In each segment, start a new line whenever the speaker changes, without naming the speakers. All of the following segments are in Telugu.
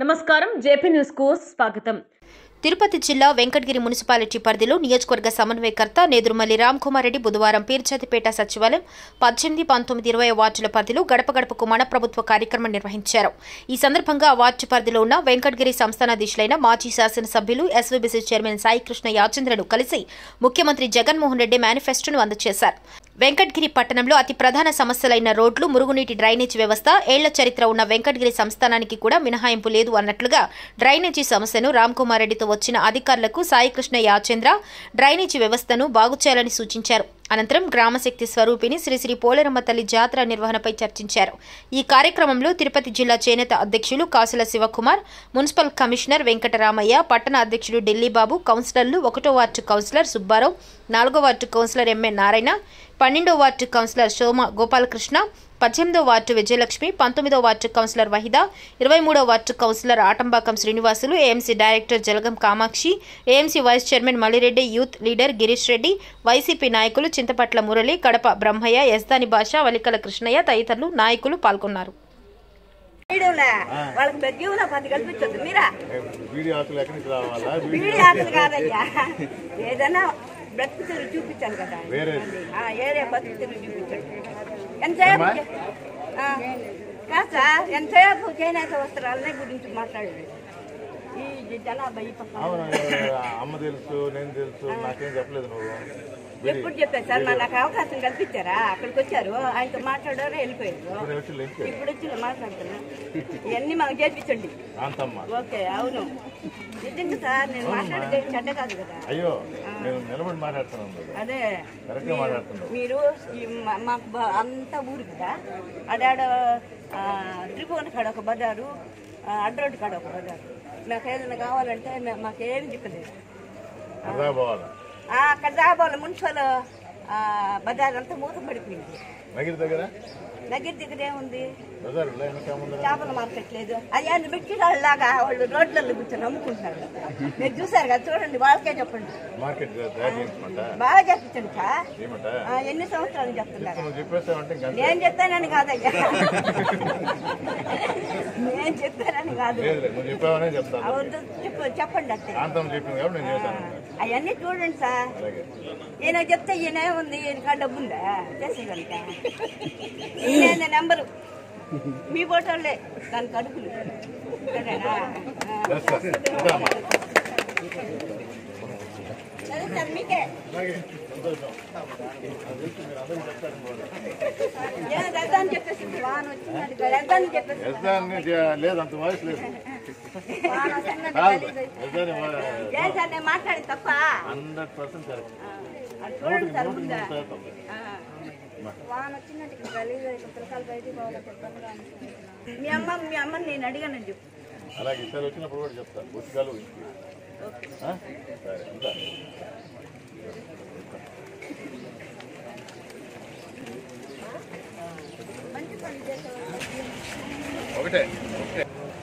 నమస్కారం జేపీ న్యూస్ కు స్వాగతం
తిరుపతి జిల్లా వెంకటగిరి మున్సిపాలిటీ పరిధిలో నియోజకవర్గ సమన్వయకర్త నేదురుమల్లి రామ్కుమార్ రెడ్డి బుధవారం పీర్చాతిపేట సచివాలయం పద్దెనిమిది పంతొమ్మిది ఇరవై వార్డుల పరిధిలో గడప గడపకు మన ప్రభుత్వ కార్యక్రమం నిర్వహించారు ఈ సందర్భంగా ఆ వార్డు పరిధిలో ఉన్న వెంకటగిరి సంస్థానాధీశులైన మాజీ శాసనసభ్యులు ఎస్వీబీసీ చైర్మన్ సాయికృష్ణ యాచంద్రను కలిసి ముఖ్యమంత్రి జగన్మోహన్ రెడ్డి మేనిఫెస్టోను అందజేశారు వెంకటగిరి పట్టణంలో అతి ప్రధాన సమస్యలైన రోడ్లు మురుగునీటి డ్రైనేజీ వ్యవస్థ ఏళ్ల చరిత్ర ఉన్న వెంకటగిరి సంస్థానానికి కూడా మినహాయింపు లేదు అన్నట్లుగా డ్రైనేజీ సమస్యను రామ్కుమార్ రెడ్డితో వచ్చిన అధికారులకు సాయికృష్ణ యాచేంద్ర డ్రైనేజీ వ్యవస్థను బాగు చేయాలని సూచించారు అనంతరం గ్రామశక్తి స్వరూపిణి శ్రీ శ్రీ పోలేరమ్మ తల్లి జాతర నిర్వహణపై చర్చించారు ఈ కార్యక్రమంలో తిరుపతి జిల్లా చేనేత అధ్యక్షులు కాసుల శివకుమార్ మున్సిపల్ కమిషనర్ వెంకటరామయ్య పట్టణ అధ్యక్షుడు ఢిల్లీ బాబు కౌన్సిలర్లు ఒకటో వార్డు కౌన్సిలర్ సుబ్బారావు నాలుగో వార్డు కౌన్సిలర్ ఎంఏ నారాయణ పన్నెండో వార్డు కౌన్సిలర్ సోమ గోపాలకృష్ణ పద్దెనిమిదో వార్డు విజయలక్ష్మి పంతొమ్మిదో వార్డు కౌన్సిలర్ వహిద ఇరవై మూడో ward councillor Atambakam Srinivasulu AMC director Jalagam Kamakshi AMC vice chairman Mallireddy youth leader Girish Reddy YCP నాయకులు చింతపట్ల మురళి కడప బ్రహ్మయ్య ఎస్దాని భాష వలికల కృష్ణయ్య తదితరులు నాయకులు పాల్గొన్నారు
వీడియోలే వాళ్ళకి పెద్ద పది కల్పించద్దు మీరా
వీడియో ఆకులు ఎక్కడి నుంచి రావాలా
వీడియో ఆటలు కాదయ్యా ఏదైనా బ్రతుకుతులు చూపించాలి కదా
వేరే
ఆ, ఏరే బతుకుతులు చూపించండి ఎంతసేపు ఆ, కాదు సార్ ఎంతసేపు చేనేత వస్త్రాలనే గురించి మాట్లాడేది ఈ జనాభా ఈ పక్క
అవును అమ్మ తెలుసు నేను తెలుసు నాకేం చెప్పలేదు నువ్వు వీడి-
ఎప్పుడు చెప్పారు సార్ మరి నాకు అవకాశం కల్పించారా అక్కడికి వచ్చారు ఆయనతో మాట్లాడారు వెళ్ళిపోయారు
ఇప్పుడు వచ్చి లింక్
ఇప్పుడు వచ్చి మాట్లాడుతున్నా ఇవన్నీ మాకు చేర్పించండి
కాంతమ్మ
ఓకే అవును నిజంగా సార్ నేను మాట్లాడితే చెడ్డ కాదు కదా
అయ్యో నేను నిలబడి మాట్లాడుతున్నాను కదా.
అదే
కరెక్ట్గా మాట్లాడుతున్నావు
మీరు ఈ మా- మాకు బ- అంతా ఊరు కదా అడాడ ఆ, త్రిభువన కాడ ఒక బజారు ఆ, అడ్రోడ్ కాడ ఒక బజారు నాకు ఏదైనా కావాలంటే మే- మాకేం చిక్కలేదు
సరదా పోవాలా
ఆ, అక్కడ రాబోలు మున్సిపల్ ఆ, బజార్ అంతా మూత పడిపోయింది
నగిరి దగ్గర
దగ్గర దగ్గర ఏముంది
బజార్ వెనకేముందా
చేపల మార్కెట్ లేదు అయ్యా పెట్టి లాగా వాళ్ళు రోడ్లలో కూర్చొని అమ్ముకుంటున్నారు కదా మీరు చూసారు కదా చూడండి వాళ్ళకే చెప్పండి
మార్కెట్ తయారు చేయించమంట
బాగా చెప్పించండి సార్
ఏమంట
ఆ, ఎన్ని సంవత్సరాలు చెప్తున్నారు
నువ్వు చెప్పేస్తావంటే ఇంకా అంతే.
నేను చెప్తానని కాదయ్యా నేను చెప్తానని కాదు
లేదు లేదు, నువ్వు చెప్పావనే చెప్తాను
అవద్దు చెప్పు చెప్పండి అంతే
కాంతమ్మ చెప్పింది కాబట్టి నేను చేశాను
అవన్నీ చూడండి సార్
అలాగే
ఈయన చెప్తే ఈయన ఏముంది ఈయనకా డబ్బు ఉందా చేసేదంట ఈయన నెంబరు మీ ఫోటోలే దానికి అడుగులు సరేనా ఆ.
చేస్తా. ఇంకా అమ్మా.
సరే సార్ మీకే
అలాగే సంతోషం నాకు తెలుసు మీరు అందరికీ చెప్తారు కూడా.
ఏం రద్దని చెప్పేసి వాన వచ్చిందంటే రద్దని చెప్పేసి
యజమాని చే- లేదు అంత వాయిస్ లేదు
వాన వచ్చిందంటే
కాదు
గలీజ్ అయిపోయింది.
యజమాని
ఏం సార్ నేను మాట్లాడి తప్ప
హండ్రెడ్ పర్సెంట్ కరెక్ట్
అది చూడండి సార్
నూటికి
ముందా
నూరు శాతం
ఆ.
వాన వచ్చిందంటే ఇక్కడ గలీజ్ అయిపోయి పిల్లకాయలు బయటికి పోవాలంటే ఇబ్బందిగా అనిపిస్తుంది
మీ అమ్మ మీ అమ్మని నేను అడిగానని చెప్పు
అలాగే ఈసారి వచ్చినప్పుడు కూడా చెప్తా పుస్తకాలు ఇంటికి ఆ? సరే ఉంటా ఒకటే ఒకటే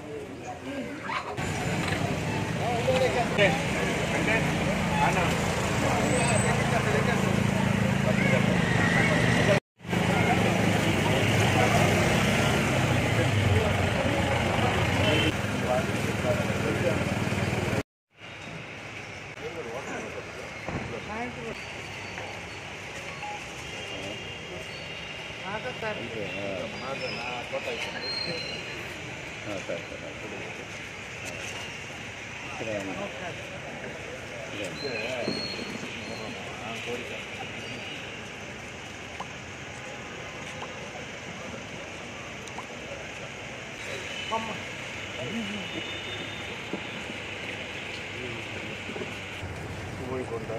పోయకుండా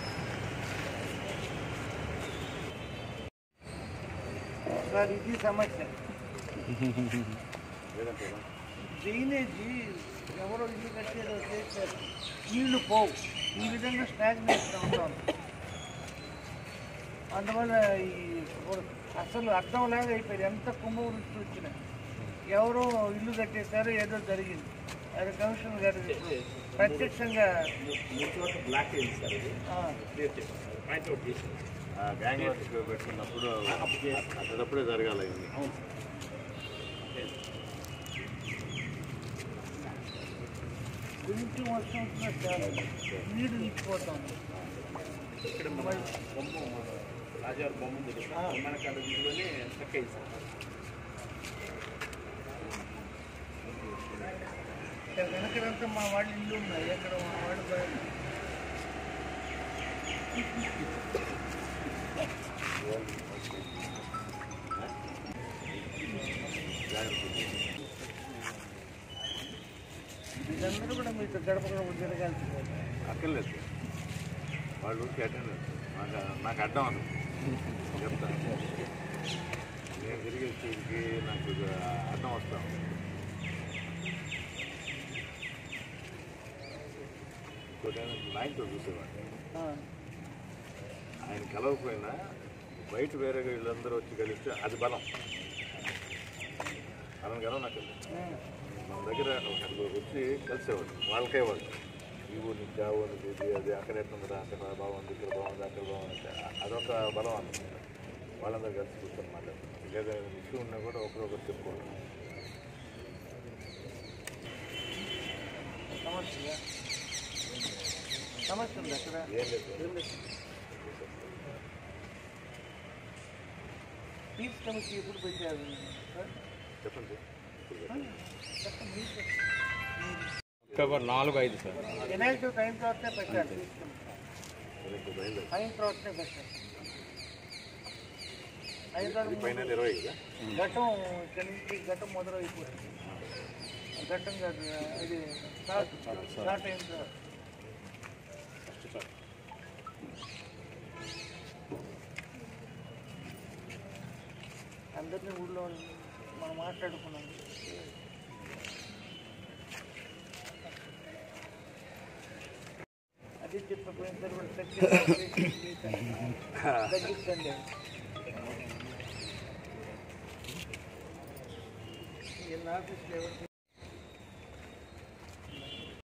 సార్ ఇది సమస్య డ్రైనేజీ ఎవరో ఇల్లు కట్టేదో చేశారు నీళ్లు పోవు ఈ విధంగా స్టాగ్నేట్ ఉంటాం అందువల్ల ఈ అసలు అర్థంలాగా అయిపోయింది ఎంత కుంభవృష్టి వచ్చినా ఎవరో ఇల్లు కట్టేశారో ఏదో జరిగింది అది కమిషనర్ గారు ప్రత్యక్షంగా ఆ,
గ్యాంగ్ వర్క్ పెట్టుకున్నప్పుడు అప్పుడప్పుడే జరగాలి ఇవన్నీ
కొంచెం వర్షం వచ్చినా చాలా నీరు నిలిచిపోతాం
ఇక్కడ మన బొమ్మ మన రాజావారి బొమ్మ ఉంది కదా, బొమ్మనకాడ వీధిలోనే స్టక్ అయింది సార్
ఇక్కడ వెనకడంతా మా వాళ్ళ ఇల్లు ఉన్నాయి ఎక్కడ మా వాళ్ళు బయట వీళ్ళందరూ కూడా మీతో గడప గడప తిరగాల్సిందే
అక్కర్లేదు వాళ్ళు ఊరికి అటెండ్ నాకు నాకు అడ్డం అది చెప్తాను నేను తిరిగి వచ్చేకి నాకు ఇది అడ్డం వస్తాను ఇంకోటి ఏంటంటే నాయకుడు చూసేవాడిని
ఆ,
ఆయన కలవకపోయినా బయట వేరే వీళ్ళందరూ వచ్చి కలిస్తే అది బలం బలం గెలవ నాకు
ఆ.
మన దగ్గర అక్కడికి వచ్చి కలిసేవాడు వాళ్ళకే వాళ్ళు ఈ ఊరు నుంచి ఆ ఊరు నుంచి ఇది అది అక్కడ ఎట్లుందిరా అక్కడ బాగుంది ఇక్కడ బాగుంది అక్కడ బాగుంది అంటే అదొక బలం అన్నమాట వాళ్ళందరూ కలిసి కూర్చొని మాట్లాడుతున్నారు లేదా ఇష్యూ ఉన్నా కూడా ఒకరొకరు చెప్పుకోవాలి
సమస్య సమస్య ఉంది అక్కడ
ఏం లేదు
పీస్ కమిటీ ఎప్పుడు పెట్టారు సార్?
చెప్పండి
చెప్పండి, మీరు చెప్పండి.
అక్టోబర్ నాలుగు ఐదు సార్
వినాయక చవితి అయిన తర్వాతనే పెట్టాలి పీస్ కమిటీ
రేపు బయలుదేరి
అయిన తర్వాతనే పెట్టాలి అయిన
ఇది
తర్వాత
పైన ఇరవై కదా
ఘటం ఇక్కడి నుంచి ఘటం మొదలైపోతుంది ఘటం కాదు ఇది స్టార్ట్ స్టార్ట్ అయిన తర్వాత అందరినీ ఊళ్ళో మనం మాట్లాడుకున్నాం అది చెప్పకపోయిన తర్వాత తగ్గించండి ఈయన ఆఫీస్లో ఎవరు